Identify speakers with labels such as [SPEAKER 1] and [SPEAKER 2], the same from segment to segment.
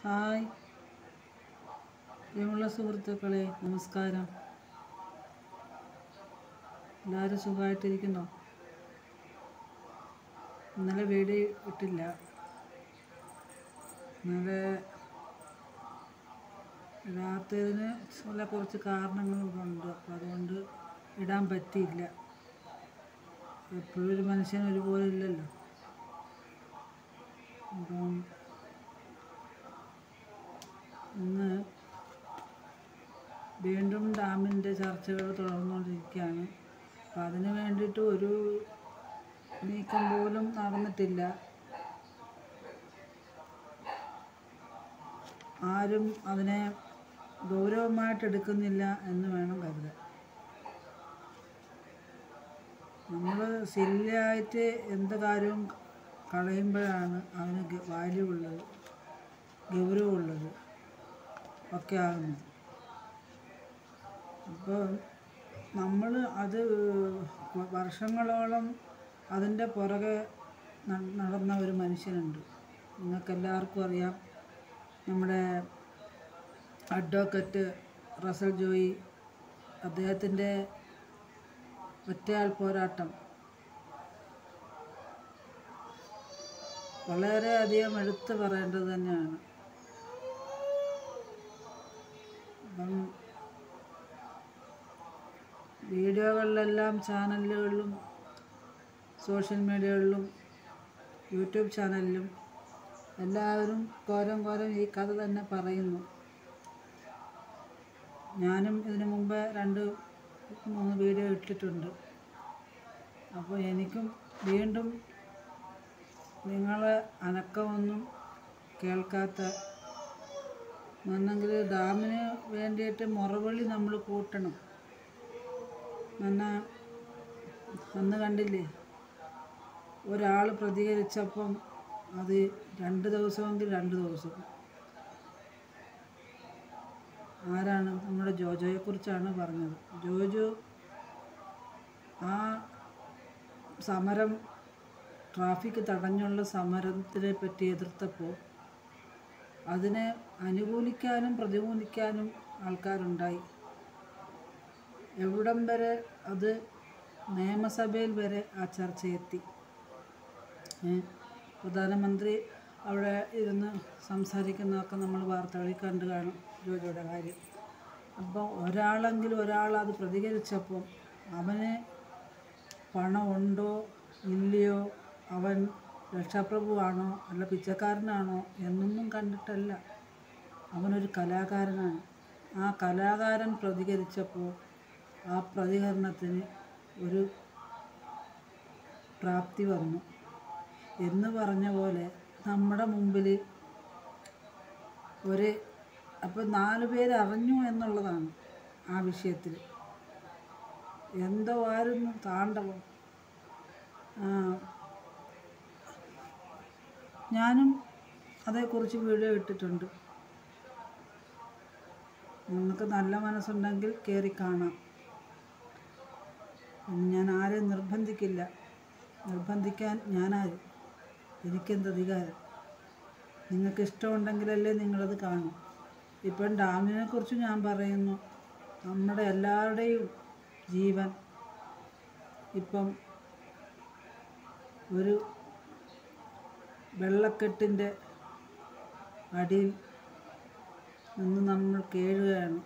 [SPEAKER 1] hi പ്രിയമുള്ള സുഹൃത്തുക്കളെ നമസ്കാരം എല്ലാവരും സുഖമായിട്ടിരിക്കുന്നോ ഇന്നലെ വീഡിയോ ഇട്ടില്ല ഇന്നലെ ഇടാത്തതിന് ചില കുറച്ച് കാരണങ്ങളുണ്ട് അപ്പം അതുകൊണ്ട് ഇടാൻ പറ്റിയില്ല എപ്പോഴും ഒരു മനുഷ്യൻ ഒരുപോലെ ഇല്ലല്ലോ അപ്പം ഇന്ന് വീണ്ടും ഡാമിൻ്റെ ചർച്ചകൾ തുടർന്നുകൊണ്ടിരിക്കുകയാണ് അപ്പം അതിന് വേണ്ടിയിട്ട് ഒരു നീക്കം പോലും നടന്നിട്ടില്ല ആരും അതിനെ ഗൗരവമായിട്ട് എടുക്കുന്നില്ല എന്ന് വേണം കരുതാൻ നമ്മൾ സില്ലായിട്ട് എന്ത് കാര്യവും കളയുമ്പോഴാണ് അതിന് വാല്യൂ ഉള്ളത് ഗൗരവമുള്ളത് ഒക്കെ ആകുന്നത് അപ്പോൾ നമ്മൾ അത് വർഷങ്ങളോളം അതിൻ്റെ പുറകെ ന- നടന്ന ഒരു മനുഷ്യനുണ്ട് നിങ്ങൾക്കെല്ലാവർക്കും അറിയാം നമ്മുടെ അഡ്വക്കറ്റ് റസൽ ജോയി അദ്ദേഹത്തിൻ്റെ ഒറ്റയാൾ പോരാട്ടം വളരെയധികം എടുത്തു പറയേണ്ടത് തന്നെയാണ് അപ്പം വീഡിയോകളിലെല്ലാം ചാനലുകളിലും സോഷ്യൽ മീഡിയകളിലും യൂട്യൂബ് ചാനലിലും എല്ലാവരും കോരം കോരം ഈ കഥ തന്നെ പറയുന്നു ഞാനും ഇതിനു മുമ്പ് രണ്ട് മൂന്ന് വീഡിയോ ഇട്ടിട്ടുണ്ട് അപ്പോൾ എനിക്കും വീണ്ടും നിങ്ങളെ അനക്കമൊന്നും കേൾക്കാത്ത എന്നെങ്കിൽ ഡാമിന് വേണ്ടിയിട്ട് മുറവിളി നമ്മൾ കൂട്ടണം എന്നാൽ അന്ന് കണ്ടില്ലേ ഒരാൾ പ്രതികരിച്ചപ്പം അത് രണ്ട് ദിവസമെങ്കിൽ രണ്ട് ദിവസം ആരാണ് നമ്മുടെ ജോജോയെക്കുറിച്ചാണ് പറഞ്ഞത് ജോജു ആ സമരം ട്രാഫിക് തടഞ്ഞുള്ള സമരത്തിനെ പറ്റി എതിർത്തപ്പോൾ അതിനെ അനുകൂലിക്കാനും പ്രതികൂലിക്കാനും ആൾക്കാരുണ്ടായി എവിടം വരെ അത് നിയമസഭയിൽ വരെ ആ ചർച്ചയെത്തി ഏ, പ്രധാനമന്ത്രി അവിടെ ഇരുന്ന് സംസാരിക്കുന്നതൊക്കെ നമ്മൾ വാർത്തകളിൽ കണ്ടു കാണും ജോലിയുടെ കാര്യം അപ്പോൾ ഒരാളെങ്കിലും ഒരാൾ അത് പ്രതികരിച്ചപ്പോൾ അവന് പണമുണ്ടോ ഇല്ലയോ അവൻ രക്ഷാപ്രഭുവാണോ അല്ല പിച്ചക്കാരനാണോ എന്നൊന്നും കണ്ടിട്ടല്ല അവനൊരു കലാകാരനാണ് ആ കലാകാരൻ പ്രതികരിച്ചപ്പോൾ ആ പ്രതികരണത്തിന് ഒരു പ്രാപ്തി വന്നു എന്ന് പറഞ്ഞ പോലെ നമ്മുടെ മുമ്പിൽ ഒരു അപ്പോൾ നാല് പേര് അറിഞ്ഞു എന്നുള്ളതാണ് ആ വിഷയത്തിൽ എന്തോ ആയിരുന്നു താണ്ഡവം ആ, ഞാനും അതേക്കുറിച്ച് വീഡിയോ ഇട്ടിട്ടുണ്ട് നിങ്ങൾക്ക് നല്ല മനസ്സുണ്ടെങ്കിൽ കയറി കാണാം പിന്നെ ഞാൻ ആരെയും നിർബന്ധിക്കില്ല നിർബന്ധിക്കാൻ ഞാനാര് എനിക്കെന്ത് അധികാരം നിങ്ങൾക്ക് ഇഷ്ടമുണ്ടെങ്കിലല്ലേ നിങ്ങളത് കാണും ഇപ്പം ഡാമിനെ കുറിച്ച് ഞാൻ പറയുന്നു നമ്മുടെ എല്ലാവരുടെയും ജീവൻ ഇപ്പം ഒരു വെള്ളക്കെട്ടിൻ്റെ അടിയിൽ നിന്ന് നമ്മൾ കേഴുകയാണ്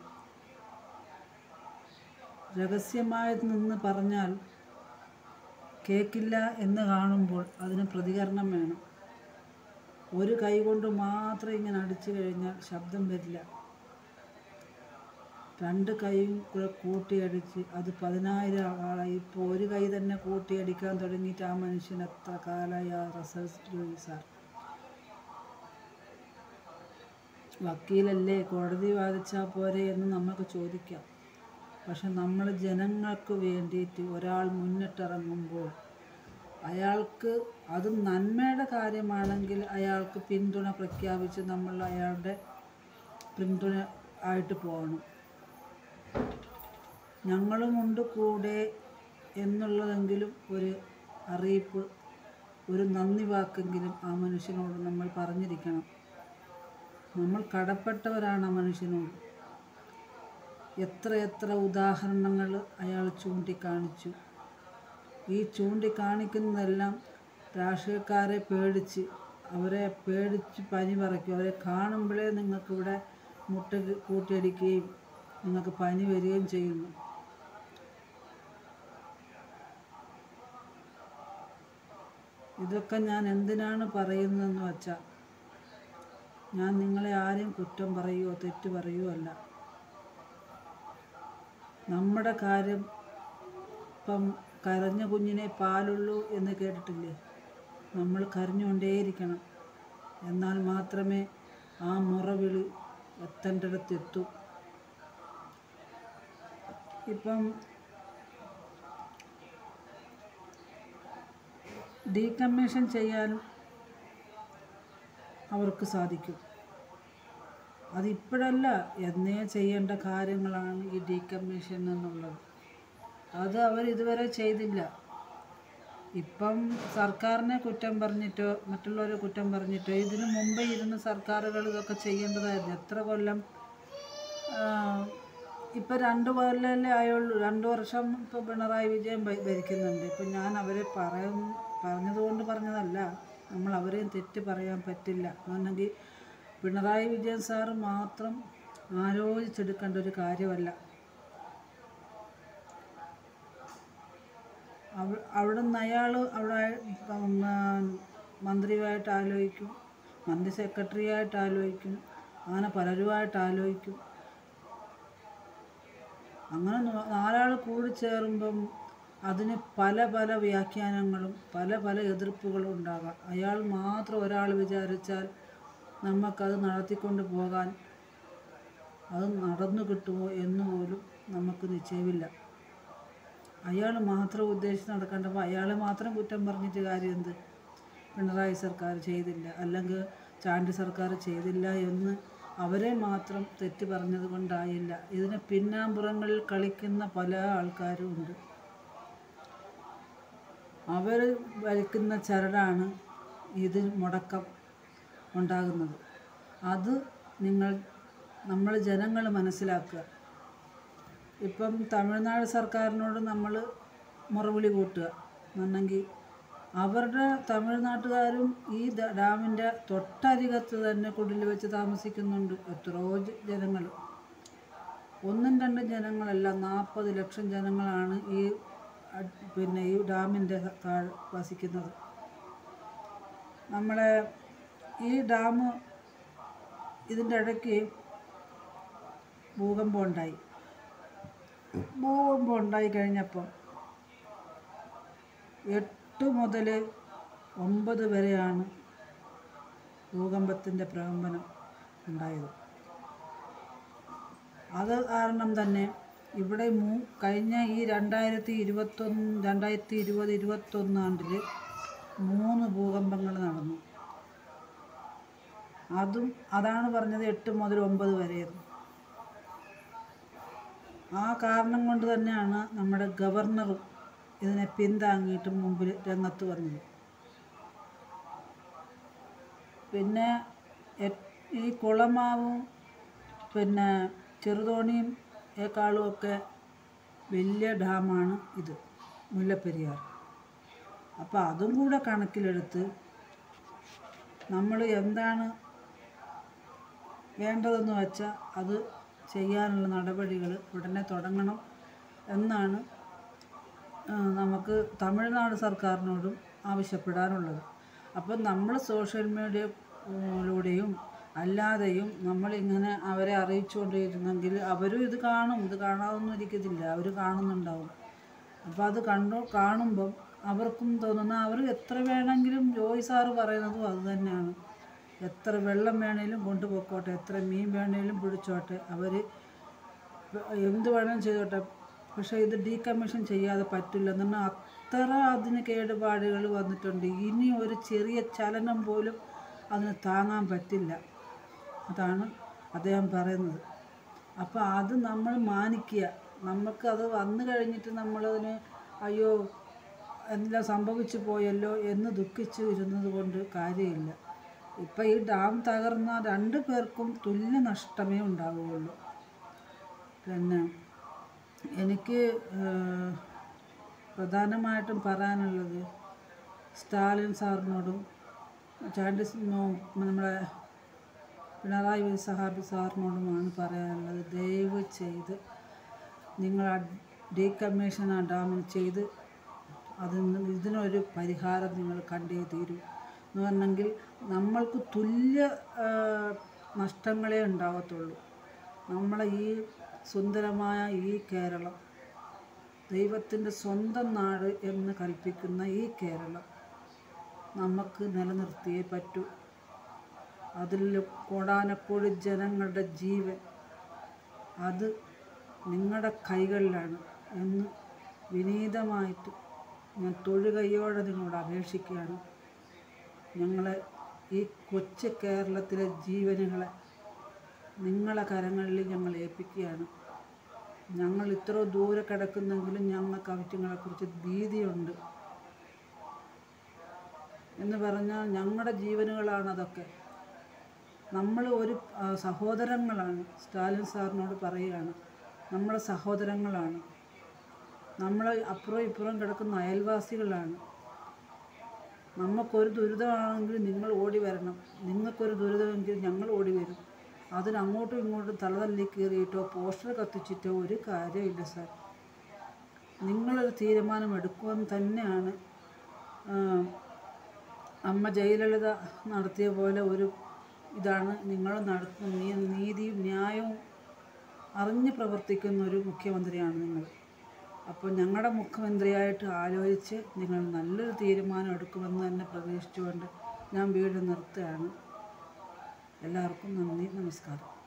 [SPEAKER 1] രഹസ്യമായി നിന്ന് പറഞ്ഞാൽ കേൾക്കില്ല എന്ന് കാണുമ്പോൾ അതിന് പ്രതികരണം വേണം ഒരു കൈ കൊണ്ട് മാത്രം ഇങ്ങനെ അടിച്ചു കഴിഞ്ഞാൽ ശബ്ദം വരില്ല രണ്ട് കൈയും കൂടെ കൂട്ടിയടിച്ച് അത് പതിനായിരം ആളായി ഇപ്പോൾ ഒരു കൈ തന്നെ കൂട്ടിയടിക്കാൻ തുടങ്ങിയിട്ട് ആ മനുഷ്യൻ എത്ര കാലമായി ആ റിസൾട്ട് ജോയി സാർ വക്കീലല്ലേ കോടതി വാദിച്ചാൽ പോരെ എന്ന് നമുക്ക് ചോദിക്കാം പക്ഷെ നമ്മൾ ജനങ്ങൾക്ക് വേണ്ടിയിട്ട് ഒരാൾ മുന്നിട്ടിറങ്ങുമ്പോൾ അയാൾക്ക് അത് നന്മയുടെ കാര്യമാണെങ്കിൽ അയാൾക്ക് പിന്തുണ പ്രഖ്യാപിച്ച് നമ്മൾ അയാളുടെ പിന്തുണ ആയിട്ട് പോകണം ഞങ്ങളുമുണ്ട് കൂടെ എന്നുള്ളതെങ്കിലും ഒരു അറിയിപ്പ് ഒരു നന്ദി വാക്കെങ്കിലും ആ മനുഷ്യനോട് നമ്മൾ പറഞ്ഞിരിക്കണം നമ്മൾ കടപ്പെട്ടവരാണ് ആ മനുഷ്യനോട് എത്ര എത്ര ഉദാഹരണങ്ങൾ അയാൾ ചൂണ്ടിക്കാണിച്ചു ഈ ചൂണ്ടിക്കാണിക്കുന്നതെല്ലാം രാഷ്ട്രീയക്കാരെ പേടിച്ച് അവരെ പേടിച്ച് പനി പറയ്ക്കും അവരെ കാണുമ്പോഴേ നിങ്ങൾക്കിവിടെ മുട്ട കൂട്ടിയടിക്കുകയും നിങ്ങൾക്ക് പനി വരികയും ചെയ്യുന്നു ഇതൊക്കെ ഞാൻ എന്തിനാണ് പറയുന്നതെന്ന് വെച്ചാൽ ഞാൻ നിങ്ങളെ ആരെയും കുറ്റം പറയുകയോ തെറ്റ് പറയുകയോ അല്ല നമ്മുടെ കാര്യം ഇപ്പം കരഞ്ഞ കുഞ്ഞിനെ പാലുള്ളൂ എന്ന് കേട്ടിട്ടില്ലേ നമ്മൾ കരഞ്ഞുകൊണ്ടേയിരിക്കണം എന്നാൽ മാത്രമേ ആ മുറവിളി എത്തേണ്ടിടത്തെത്തൂ ഇപ്പം ഡീകമ്മീഷൻ ചെയ്യാൻ അവർക്ക് സാധിക്കും അതിപ്പോഴല്ല എന്നേ ചെയ്യേണ്ട കാര്യങ്ങളാണ് ഈ ഡീകമ്മീഷൻ എന്നുള്ളത് അത് അവർ ഇതുവരെ ചെയ്തില്ല ഇപ്പം സർക്കാരിനെ കുറ്റം പറഞ്ഞിട്ടോ മറ്റുള്ളവരെ കുറ്റം പറഞ്ഞിട്ടോ ഇതിനു മുമ്പേ ഇരുന്ന് സർക്കാരുകൾ ഇതൊക്കെ ചെയ്യേണ്ടതായിരുന്നു എത്ര കൊല്ലം ഇപ്പം രണ്ട് കൊല്ലമല്ലേ ആയുള്ളൂ രണ്ട് വർഷം ഇപ്പോൾ പിണറായി വിജയൻ ഭ- ഭരിക്കുന്നുണ്ട് ഇപ്പം ഞാൻ അവരെ പറയും പറഞ്ഞതുകൊണ്ട് പറഞ്ഞതല്ല നമ്മൾ അവരെയും തെറ്റ് പറയാൻ പറ്റില്ല എന്നുണ്ടെങ്കിൽ പിണറായി വിജയൻ സാറ് മാത്രം ആലോചിച്ചെടുക്കേണ്ട ഒരു കാര്യമല്ല അവ- അവിടുന്ന് അയാൾ അവിടെ ഉം, ആ, മന്ത്രിയുമായിട്ട് ആലോചിക്കും മന്ത്രി സെക്രട്ടറിയായിട്ട് ആലോചിക്കും അങ്ങനെ പലരുമായിട്ട് ആലോചിക്കും അങ്ങനെ നോ- നാലാൾ കൂടി ചേരുമ്പം അതിന് പല പല വ്യാഖ്യാനങ്ങളും പല പല എതിർപ്പുകളും ഉണ്ടാകാം അയാൾ മാത്രം ഒരാൾ വിചാരിച്ചാൽ നമുക്കത് നടത്തിക്കൊണ്ട് പോകാൻ അത് നടന്നു കിട്ടുമോ എന്ന് പോലും നമുക്ക് നിശ്ചയമില്ല അയാൾ മാത്രം ഉദ്ദേശിച്ച് നടക്കേണ്ടപ്പോൾ അയാളെ മാത്രം കുറ്റം പറഞ്ഞിട്ട് കാര്യം എന്ത് പിണറായി സർക്കാർ ചെയ്തില്ല അല്ലെങ്കിൽ ചാണ്ടി സർക്കാർ ചെയ്തില്ല എന്ന് അവരെ മാത്രം തെറ്റ് പറഞ്ഞത് കൊണ്ടായില്ല ഇതിന് പിന്നാമ്പുറങ്ങളിൽ കളിക്കുന്ന പല ആൾക്കാരും ഉണ്ട് അവർ വലിക്കുന്ന ചരടാണ് ഇത് മുടക്കം ഉണ്ടാകുന്നത് അത് നിങ്ങൾ നമ്മൾ ജനങ്ങൾ മനസ്സിലാക്കുക ഇപ്പം തമിഴ്നാട് സർക്കാരിനോട് നമ്മൾ മുറവിളി കൂട്ടുക എന്നുണ്ടെങ്കിൽ അവരുടെ തമിഴ്നാട്ടുകാരും ഈ ദ- ഡാമിൻ്റെ തൊട്ടരികത്ത് തന്നെ കുടിൽ വെച്ച് താമസിക്കുന്നുണ്ട് എത്രയോ ജനങ്ങൾ ഒന്നും രണ്ടും ജനങ്ങളല്ല നാൽപ്പത് ലക്ഷം ജനങ്ങളാണ് ഈ അ- പിന്നെ ഈ ഡാമിൻ്റെ താഴെ വസിക്കുന്നത് നമ്മളെ ഈ ഡാം ഇതിൻ്റെ ഇടയ്ക്ക് ഭൂകമ്പം ഉണ്ടായി ഭൂകമ്പം ഉണ്ടായി കഴിഞ്ഞപ്പോൾ എട്ട് മുതൽ ഒമ്പത് വരെയാണ് ഭൂകമ്പത്തിൻ്റെ പ്രകമ്പനം ഉണ്ടായത് അത് കാരണം തന്നെ ഇവിടെ മൂ കഴിഞ്ഞ ഈ രണ്ടായിരത്തി ഇരുപത്തൊന്ന് രണ്ടായിരത്തി ഇരുപത് ഇരുപത്തൊന്ന് ആണ്ടിൽ മൂന്ന് ഭൂകമ്പങ്ങൾ നടന്നു അതും അതാണ് പറഞ്ഞത് എട്ട് മുതൽ ഒമ്പത് വരെയെന്ന് ആ കാരണം കൊണ്ട് തന്നെയാണ് നമ്മുടെ ഗവർണറും ഇതിനെ പിന്താങ്ങിയിട്ട് മുമ്പിൽ രംഗത്ത് വന്നത് പിന്നെ എ- ഈ കുളമാവും പിന്നെ ചെറുതോണിയും ഏക്കാളും ഒക്കെ വലിയ ഡാമാണ് ഇത് മുല്ലപ്പെരിയാർ അപ്പോൾ അതും കൂടെ കണക്കിലെടുത്ത് നമ്മൾ എന്താണ് വേണ്ടതെന്ന് വെച്ചാൽ അത് ചെയ്യാനുള്ള നടപടികൾ ഉടനെ തുടങ്ങണം എന്നാണ് ആ, നമുക്ക് തമിഴ്നാട് സർക്കാരിനോടും ആവശ്യപ്പെടാനുള്ളത് അപ്പം നമ്മൾ സോഷ്യൽ മീഡിയയിലൂടെയും അല്ലാതെയും നമ്മളിങ്ങനെ അവരെ അറിയിച്ചുകൊണ്ടിരുന്നെങ്കിൽ അവരും ഇത് കാണും ഇത് കാണാതൊന്നും ഇരിക്കത്തില്ല അവർ കാണുന്നുണ്ടാവും അപ്പോൾ അത് കണ്ടു കാണുമ്പം അവർക്കും തോന്നുന്ന അവർ എത്ര വേണമെങ്കിലും ജോയി സാറ് പറയുന്നതും അത് തന്നെയാണ് എത്ര വെള്ളം വേണേലും കൊണ്ടുപോയിക്കോട്ടെ എത്ര മീൻ വേണേലും പിടിച്ചോട്ടെ അവർ എന്ത് വേണമെങ്കിലും ചെയ്തോട്ടെ പക്ഷേ ഇത് ഡീകമ്മീഷൻ ചെയ്യാതെ പറ്റില്ല എന്ന് പറഞ്ഞാൽ അത്ര അതിന് കേടുപാടുകൾ വന്നിട്ടുണ്ട് ഇനി ഒരു ചെറിയ ചലനം പോലും അതിന് താങ്ങാൻ പറ്റില്ല അതാണ് അദ്ദേഹം പറയുന്നത് അപ്പോൾ അത് നമ്മൾ മാനിക്കുക നമുക്കത് വന്നു കഴിഞ്ഞിട്ട് നമ്മളതിന് അയ്യോ എല്ലാം സംഭവിച്ചു പോയല്ലോ എന്ന് ദുഃഖിച്ചു ഇരുന്നത് കൊണ്ട് കാര്യമില്ല ഇപ്പം ഈ ഡാം തകർന്ന രണ്ട് പേർക്കും തുല്യ നഷ്ടമേ ഉണ്ടാവുകയുള്ളൂ പിന്നെ എനിക്ക് ഏഹ്, പ്രധാനമായിട്ടും പറയാനുള്ളത് സ്റ്റാലിൻ സാറിനോടും ചാണ്ടി സ് മോ- നമ്മുടെ പിണറായി വിജയൻ സഹാബി സാറിനോടുമാണ് പറയാനുള്ളത് ദയവ് ചെയ്ത് നിങ്ങൾ ആ ഡീകമ്മീഷൻ ആ ഡാമിൽ ചെയ്ത് അതിന് ഇതിനൊരു പരിഹാരം നിങ്ങൾ കണ്ടേ തീരൂ എന്ന് പറഞ്ഞെങ്കിൽ നമ്മൾക്ക് തുല്യ ആ, നഷ്ടങ്ങളേ ഉണ്ടാകത്തുള്ളൂ നമ്മളെ ഈ സുന്ദരമായ ഈ കേരളം ദൈവത്തിൻ്റെ സ്വന്തം നാട് എന്ന് കൽപ്പിക്കുന്ന ഈ കേരളം നമുക്ക് നിലനിർത്തിയേ പറ്റൂ അതിൽ കോടാനക്കോടി ജനങ്ങളുടെ ജീവൻ അത് നിങ്ങളുടെ കൈകളിലാണ് എന്ന് വിനീതമായിട്ട് ഞാൻ തൊഴുകൈയോടെ നിങ്ങളോട് അപേക്ഷിക്കുകയാണ് ഞങ്ങളെ ഈ കൊച്ചു കേരളത്തിലെ ജീവനുകളെ നിങ്ങളെ കരങ്ങളിൽ ഞങ്ങൾ ഏൽപ്പിക്കുകയാണ് ഞങ്ങൾ ഇത്ര ദൂരെ കിടക്കുന്നെങ്കിലും ഞങ്ങൾക്ക് അവറ്റങ്ങളെക്കുറിച്ച് ഭീതിയുണ്ട് എന്ന് പറഞ്ഞാൽ ഞങ്ങളുടെ ജീവനുകളാണ് അതൊക്കെ നമ്മൾ ഒരു ആ, സഹോദരങ്ങളാണ് സ്റ്റാലിൻ സാറിനോട് പറയുകയാണ് നമ്മളെ സഹോദരങ്ങളാണ് നമ്മൾ അപ്പുറം ഇപ്പുറം കിടക്കുന്ന അയൽവാസികളാണ് നമുക്കൊരു ദുരിതമാണെങ്കിൽ നിങ്ങൾ ഓടി വരണം നിങ്ങൾക്കൊരു ദുരിതമെങ്കിൽ ഞങ്ങൾ ഓടി വരും അതിന് അങ്ങോട്ടും ഇങ്ങോട്ടും തലതല്ലി കയറിയിട്ടോ പോസ്റ്റർ കത്തിച്ചിട്ടോ ഒരു കാര്യമില്ല സാർ നിങ്ങളൊരു തീരുമാനം എടുക്കുമെന്ന് തന്നെയാണ് ആ, അമ്മ ജയലളിത നടത്തിയ പോലെ ഒരു ഇതാണ് നിങ്ങൾ നടത്തുന്ന നീ- നീതിയും ന്യായവും അറിഞ്ഞ് പ്രവർത്തിക്കുന്ന ഒരു മുഖ്യമന്ത്രിയാണ് നിങ്ങൾ അപ്പോൾ ഞങ്ങളുടെ മുഖ്യമന്ത്രിയായിട്ട് ആലോചിച്ച് നിങ്ങൾ നല്ലൊരു തീരുമാനം എടുക്കുമെന്ന് തന്നെ പ്രതീക്ഷിച്ചുകൊണ്ട് ഞാൻ വീട് നിർത്തുകയാണ് എല്ലാവർക്കും നന്ദി നമസ്കാരം